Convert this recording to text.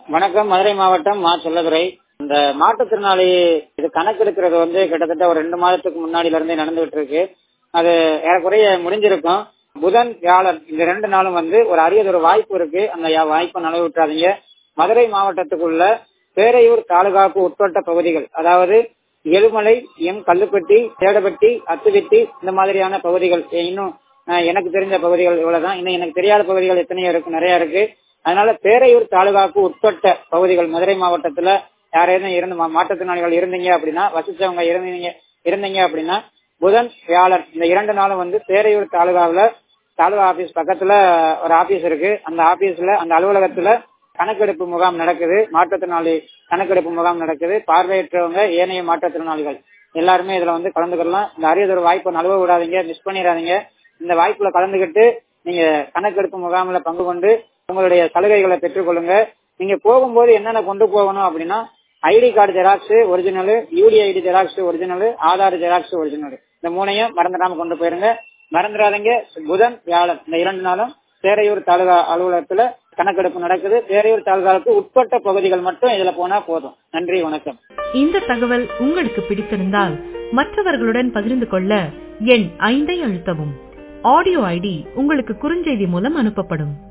வணக்கம் மதுரை மாவட்டம் மா செல்லதுரை இந்த மாற்றுத்திறனாளி இது கணக்கெடுக்கிறது வந்து கிட்டத்தட்ட ஒரு ரெண்டு மாதத்துக்கு முன்னாடில இருந்தே நடந்துகிட்டு இருக்கு அது ஏறக்குறைய முடிஞ்சிருக்கும் புதன் வியாழன் இந்த ரெண்டு நாளும் வந்து ஒரு அரியதொரு வாய்ப்பு இருக்கு அந்த யா- வாய்ப்பை நழுவ விட்டுறாதீங்க மதுரை மாவட்டத்துக்குள்ள பேரையூர் தாலுகாவுக்கு உட்பட்ட பகுதிகள் அதாவது எழுமலை எம் கல்லுப்பட்டி சேடப்பட்டி அத்துவெட்டி இந்த மாதிரியான பகுதிகள் எ- இன்னும் அஹ், எனக்கு தெரிஞ்ச பகுதிகள் இவ்வளவுதான் இன்னும் எனக்கு தெரியாத பகுதிகள் எத்தனையோ இருக்கு நிறைய இருக்கு அதனால பேரையூர் தாலுகாவுக்கு உட்பட்ட பகுதிகள் மதுரை மாவட்டத்துல யாரேனும் இருந்து மா- மாற்றுத்திறனாளிகள் இருந்தீங்க அப்படின்னா வசிச்சவங்க இருந்தீங்க இருந்தீங்க அப்படின்னா புதன் வியாழன் இந்த இரண்டு நாளும் வந்து பேரையூர் தாலுகாவுல தாலுகா ஆபீஸ் பக்கத்துல ஒரு ஆபீஸ் இருக்கு அந்த ஆபீஸ்ல அந்த அலுவலகத்துல கணக்கெடுப்பு முகாம் நடக்குது மாற்றுத்திறனாளி கணக்கெடுப்பு முகாம் நடக்குது பார்வையற்றவங்க ஏனைய மாற்றுத்திறனாளிகள் எல்லாருமே இதுல வந்து கலந்துக்கலாம் இந்த அரியதொரு வாய்ப்பை நழுவ விடாதீங்க மிஸ் பண்ணிடாதீங்க இந்த வாய்ப்புல கலந்துகிட்டு நீங்க கணக்கெடுப்பு முகாம்ல பங்கு கொண்டு உங்களுடைய சலுகைகளை பெற்றுக்கொள்ளுங்க நீங்க போகும்போது என்னென்ன கொண்டு போகணும் அப்படின்னா ID card xerox original UDID xerox original Aadhaar xerox original இந்த மூணையும் மறந்துடாம கொண்டு போயிருங்க மறந்துடாதீங்க புதன் வியாழன் இந்த இரண்டு நாளும் பேரையூர் தாலுகா அலுவலகத்துல கணக்கெடுப்பு நடக்குது பேரையூர் தாலுகாவுக்கு உட்பட்ட பகுதிகள் மட்டும் இதுல போனா போதும் நன்றி வணக்கம் இந்த தகவல் உங்களுக்கு பிடித்திருந்தால் மற்றவர்களுடன் பகிர்ந்து கொள்ள எண் ஐந்தை அழுத்தவும் ஆடியோ ஐடி உங்களுக்கு குறுஞ்செய்தி மூலம் அனுப்பப்படும்